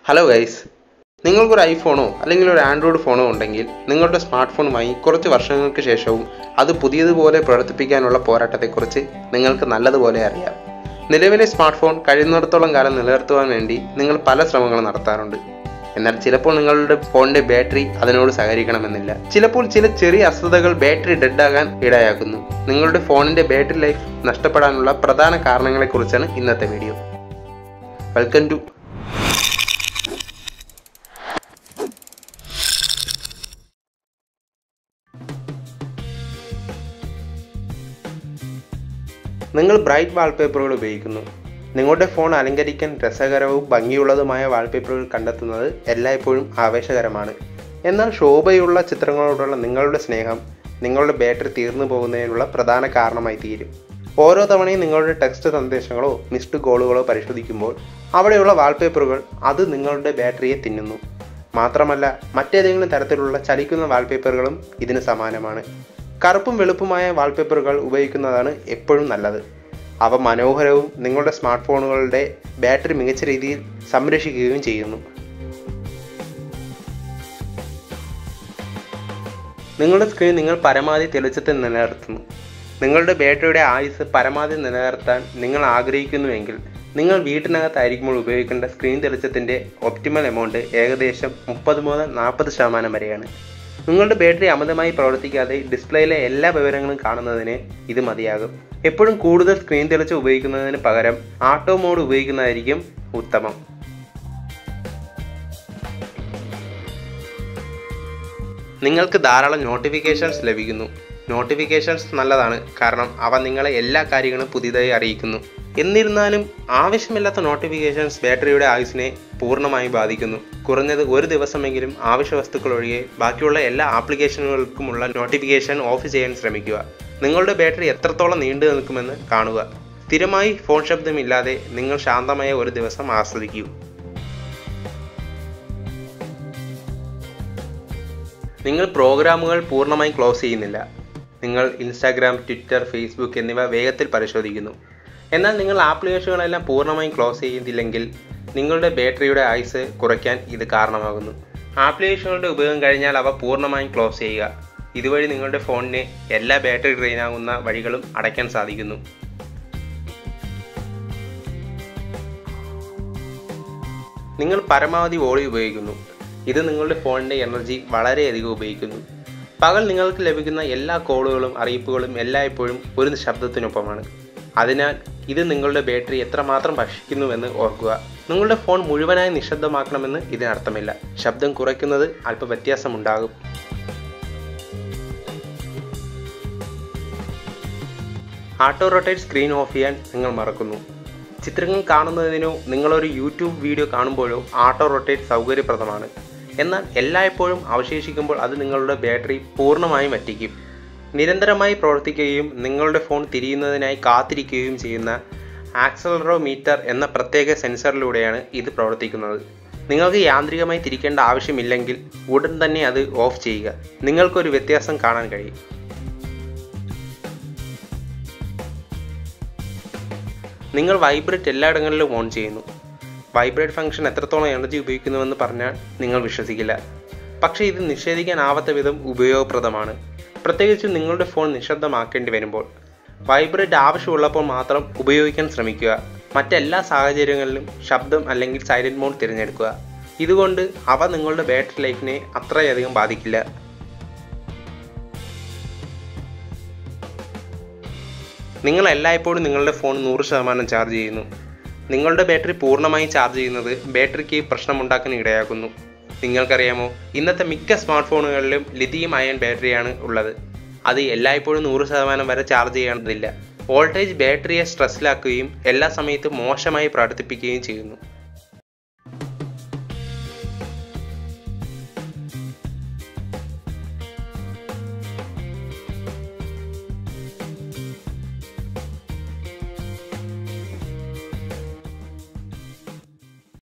hello guys നിങ്ങൾക്കൊരു ഐഫോണോ അല്ലെങ്കിൽ ഒരു ആൻഡ്രോയിഡ് ഫോണോ ഉണ്ടെങ്കിൽ നിങ്ങളുടെ സ്മാർട്ട് ഫോണുമായി കുറച്ച് വർഷങ്ങൾക്ക് ശേഷവും അത് പുതിയതുപോലെ പ്രവർത്തിപ്പിക്കാനുള്ള പോരാട്ടത്തെക്കുറിച്ച് നിങ്ങൾക്ക് നല്ലതുപോലെ അറിയാം നിലവിലെ സ്മാർട്ട് ഫോൺ കഴിയുന്നിടത്തോളം കാലം നിലനിർത്തുവാൻ വേണ്ടി നിങ്ങൾ പല ശ്രമങ്ങളും നടത്താറുണ്ട് എന്നാൽ ചിലപ്പോൾ നിങ്ങളുടെ ഫോണിന്റെ ബാറ്ററി അതിനോട് സഹകരിക്കണമെന്നില്ല ചിലപ്പോൾ ചില ചെറിയ അസ്വസ്ഥതകൾ ബാറ്ററി ഡെഡാകാൻ ഇടയാക്കുന്നു നിങ്ങളുടെ ഫോണിന്റെ ബാറ്ററി ലൈഫ് നഷ്ടപ്പെടാനുള്ള പ്രധാന കാരണങ്ങളെക്കുറിച്ചാണ് ഇന്നത്തെ വീഡിയോ വെൽക്കം ടു നിങ്ങൾ ബ്രൈറ്റ് വാൾപേപ്പറുകൾ ഉപയോഗിക്കുന്നു നിങ്ങളുടെ ഫോൺ അലങ്കരിക്കാൻ രസകരവും ഭംഗിയുള്ളതുമായ വാൾപേപ്പറുകൾ കണ്ടെത്തുന്നത് എല്ലായ്പ്പോഴും ആവേശകരമാണ് എന്നാൽ ശോഭയുള്ള ചിത്രങ്ങളോടുള്ള നിങ്ങളുടെ സ്നേഹം നിങ്ങളുടെ ബാറ്ററി തീർന്നു പോകുന്നതിനുള്ള പ്രധാന കാരണമായി തീരും ഓരോ തവണയും നിങ്ങളുടെ ടെക്സ്റ്റ് സന്ദേശങ്ങളോ മിസ്ഡ് കോളുകളോ പരിശോധിക്കുമ്പോൾ അവിടെയുള്ള വാൾപേപ്പറുകൾ അത് നിങ്ങളുടെ ബാറ്ററിയെ തിന്നുന്നു മാത്രമല്ല മറ്റേതെങ്കിലും തരത്തിലുള്ള ചലിക്കുന്ന വാൾപേപ്പറുകളും ഇതിന് സമാനമാണ് കറുപ്പും വെളുപ്പുമായ വാൾപേപ്പറുകൾ ഉപയോഗിക്കുന്നതാണ് എപ്പോഴും നല്ലത് അവ മനോഹരവും നിങ്ങളുടെ സ്മാർട്ട് ഫോണുകളുടെ ബാറ്ററി മികച്ച രീതിയിൽ സംരക്ഷിക്കുകയും ചെയ്യുന്നു നിങ്ങളുടെ സ്ക്രീൻ നിങ്ങൾ പരമാവധി തെളിച്ചത്തിൽ നിലനിർത്തുന്നു നിങ്ങളുടെ ബാറ്ററിയുടെ ആയുസ് പരമാവധി നിലനിർത്താൻ നിങ്ങൾ ആഗ്രഹിക്കുന്നുവെങ്കിൽ നിങ്ങൾ വീട്ടിനകത്തായിരിക്കുമ്പോൾ ഉപയോഗിക്കേണ്ട സ്ക്രീൻ തെളിച്ചത്തിൻ്റെ ഒപ്റ്റിമൽ എമൗണ്ട് ഏകദേശം മുപ്പത് മുതൽ നാൽപ്പത് ശതമാനം വരെയാണ് നിങ്ങളുടെ ബാറ്ററി അമിതമായി പ്രവർത്തിക്കാതെ ഡിസ്പ്ലേയിലെ എല്ലാ വിവരങ്ങളും കാണുന്നതിന് ഇത് മതിയാകും എപ്പോഴും കൂടുതൽ സ്ക്രീൻ തെളിച്ചം ഉപയോഗിക്കുന്നതിന് പകരം ആട്ടോ മോഡ് ഉപയോഗിക്കുന്നതായിരിക്കും ഉത്തമം നിങ്ങൾക്ക് ധാരാളം നോട്ടിഫിക്കേഷൻസ് ലഭിക്കുന്നു നോട്ടിഫിക്കേഷൻസ് നല്ലതാണ് കാരണം അവ നിങ്ങളെ എല്ലാ കാര്യങ്ങളും പുതിയതായി അറിയിക്കുന്നു എന്നിരുന്നാലും ആവശ്യമില്ലാത്ത നോട്ടിഫിക്കേഷൻസ് ബാറ്ററിയുടെ ആയുസിനെ പൂർണ്ണമായും ബാധിക്കുന്നു കുറഞ്ഞത് ഒരു ദിവസമെങ്കിലും ആവശ്യ വസ്തുക്കൾ ഒഴികെ ബാക്കിയുള്ള എല്ലാ ആപ്ലിക്കേഷനുകൾക്കുമുള്ള നോട്ടിഫിക്കേഷൻ ഓഫ് ചെയ്യാൻ ശ്രമിക്കുക നിങ്ങളുടെ ബാറ്ററി എത്രത്തോളം നീണ്ടു നിൽക്കുമെന്ന് കാണുക സ്ഥിരമായി ഫോൺ ശബ്ദമില്ലാതെ നിങ്ങൾ ശാന്തമായ ഒരു ദിവസം ആസ്വദിക്കൂ നിങ്ങൾ പ്രോഗ്രാമുകൾ പൂർണ്ണമായും ക്ലോസ് ചെയ്യുന്നില്ല നിങ്ങൾ ഇൻസ്റ്റാഗ്രാം ട്വിറ്റർ ഫേസ്ബുക്ക് എന്നിവ വേഗത്തിൽ പരിശോധിക്കുന്നു എന്നാൽ നിങ്ങൾ ആപ്ലിക്കേഷനുകളെല്ലാം പൂർണ്ണമായും ക്ലോസ് ചെയ്യുന്നില്ലെങ്കിൽ നിങ്ങളുടെ ബാറ്ററിയുടെ ആയുസ് കുറയ്ക്കാൻ ഇത് കാരണമാകുന്നു ആപ്ലിക്കേഷനുകളുടെ ഉപയോഗം കഴിഞ്ഞാൽ അവ പൂർണ്ണമായും ക്ലോസ് ചെയ്യുക ഇതുവഴി നിങ്ങളുടെ ഫോണിന് എല്ലാ ബാറ്ററി ഡ്രെയിൻ ആകുന്ന വഴികളും അടയ്ക്കാൻ സാധിക്കുന്നു നിങ്ങൾ പരമാവധി വോളി ഉപയോഗിക്കുന്നു ഇത് നിങ്ങളുടെ ഫോണിൻ്റെ എനർജി വളരെയധികം ഉപയോഗിക്കുന്നു പകൽ നിങ്ങൾക്ക് ലഭിക്കുന്ന എല്ലാ കോളുകളും അറിയിപ്പുകളും എല്ലായ്പ്പോഴും ഒരു ശബ്ദത്തിനൊപ്പമാണ് അതിനാൽ ഇത് നിങ്ങളുടെ ബാറ്ററി എത്രമാത്രം ഭക്ഷിക്കുന്നുവെന്ന് ഓർക്കുക നിങ്ങളുടെ ഫോൺ മുഴുവനായി നിശബ്ദമാക്കണമെന്ന് ഇതിനർത്ഥമില്ല ശബ്ദം കുറയ്ക്കുന്നത് അല്പ വ്യത്യാസമുണ്ടാകും ആട്ടോ റൊട്ടേറ്റ് സ്ക്രീൻ ഓഫ് ചെയ്യാൻ നിങ്ങൾ മറക്കുന്നു ചിത്രങ്ങൾ കാണുന്നതിനോ നിങ്ങളൊരു യൂട്യൂബ് വീഡിയോ കാണുമ്പോഴോ ആട്ടോ റൊട്ടേറ്റ് സൗകര്യപ്രദമാണ് എന്നാൽ എല്ലായ്പ്പോഴും അവശേഷിക്കുമ്പോൾ അത് നിങ്ങളുടെ ബാറ്ററി പൂർണ്ണമായും വറ്റിക്കും നിരന്തരമായി പ്രവർത്തിക്കുകയും നിങ്ങളുടെ ഫോൺ തിരിയുന്നതിനായി കാത്തിരിക്കുകയും ചെയ്യുന്ന ആക്സലറോമീറ്റർ എന്ന പ്രത്യേക സെൻസറിലൂടെയാണ് ഇത് പ്രവർത്തിക്കുന്നത് നിങ്ങൾക്ക് യാന്ത്രികമായി തിരിക്കേണ്ട ആവശ്യമില്ലെങ്കിൽ ഉടൻ തന്നെ അത് ഓഫ് ചെയ്യുക നിങ്ങൾക്കൊരു വ്യത്യാസം കാണാൻ കഴിയും നിങ്ങൾ വൈബ്രേറ്റ് എല്ലായിടങ്ങളിലും ഓൺ ചെയ്യുന്നു വൈബ്രേറ്റ് ഫംഗ്ഷൻ എത്രത്തോളം എനർജി ഉപയോഗിക്കുന്നുവെന്ന് പറഞ്ഞാൽ നിങ്ങൾ വിശ്വസിക്കില്ല പക്ഷേ ഇത് നിഷേധിക്കാനാവാത്ത വിധം ഉപയോഗപ്രദമാണ് പ്രത്യേകിച്ച് നിങ്ങളുടെ ഫോൺ നിശബ്ദമാക്കേണ്ടി വരുമ്പോൾ വൈബ്രേറ്റ് ആവശ്യമുള്ളപ്പോൾ മാത്രം ഉപയോഗിക്കാൻ ശ്രമിക്കുക മറ്റെല്ലാ സാഹചര്യങ്ങളിലും ശബ്ദം അല്ലെങ്കിൽ സൈലൻറ്റ് മോഡ് തിരഞ്ഞെടുക്കുക ഇതുകൊണ്ട് അവ നിങ്ങളുടെ ബാറ്ററി ലൈഫിനെ അത്രയധികം ബാധിക്കില്ല നിങ്ങൾ എല്ലായ്പ്പോഴും നിങ്ങളുടെ ഫോൺ നൂറ് ശതമാനം ചാർജ് ചെയ്യുന്നു നിങ്ങളുടെ ബാറ്ററി പൂർണ്ണമായും ചാർജ് ചെയ്യുന്നത് ബാറ്ററിക്ക് പ്രശ്നമുണ്ടാക്കാൻ ഇടയാക്കുന്നു നിങ്ങൾക്കറിയാമോ ഇന്നത്തെ മിക്ക സ്മാർട്ട് ഫോണുകളിലും ലിഥിയം അയൺ ബാറ്ററിയാണ് ഉള്ളത് അത് എല്ലായ്പ്പോഴും നൂറ് ശതമാനം വരെ ചാർജ് ചെയ്യേണ്ടതില്ല വോൾട്ടേജ് ബാറ്ററിയെ സ്ട്രെസ്സിലാക്കുകയും എല്ലാ സമയത്തും മോശമായി പ്രവർത്തിപ്പിക്കുകയും ചെയ്യുന്നു